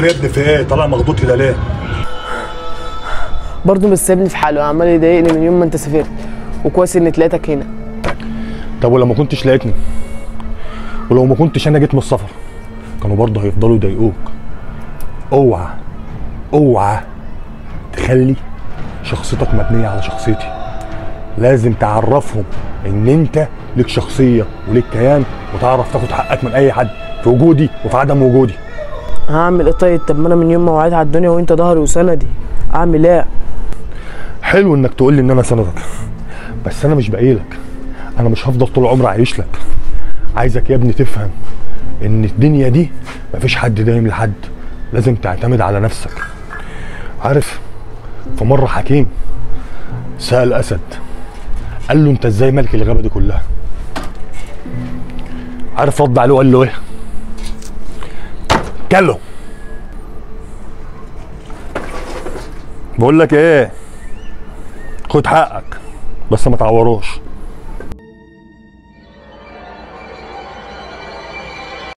خير يا ابني في ايه طالع مخضوض كده ليه برضه مش سايبني في حاله عمال يضايقني من يوم ما انت سافرت وكويس اني تلاقيتك هنا طب ولو ما كنتش لقيتني ولو ما كنتش انا جيت من السفر كانوا برضه هيفضلوا يضايقوك اوعى اوعى تخلي شخصيتك مبنيه على شخصيتي لازم تعرفهم ان انت ليك شخصيه وليك كيان وتعرف تاخد حقك من اي حد في وجودي وفي عدم وجودي هعمل ايه طيب طب ما انا من يوم ما وعيت على الدنيا وانت ظهري وسندي اعمل ايه حلو انك تقول لي ان انا سندك بس انا مش باقيلك انا مش هفضل طول عمري عايش لك عايزك يا ابني تفهم ان الدنيا دي مفيش حد دايم لحد لازم تعتمد على نفسك عارف في مره حكيم سال اسد قال له انت ازاي ملك الغابه دي كلها عارف رد عليه وقال له ايه كله بقول لك ايه خد حقك بس ما تعوروش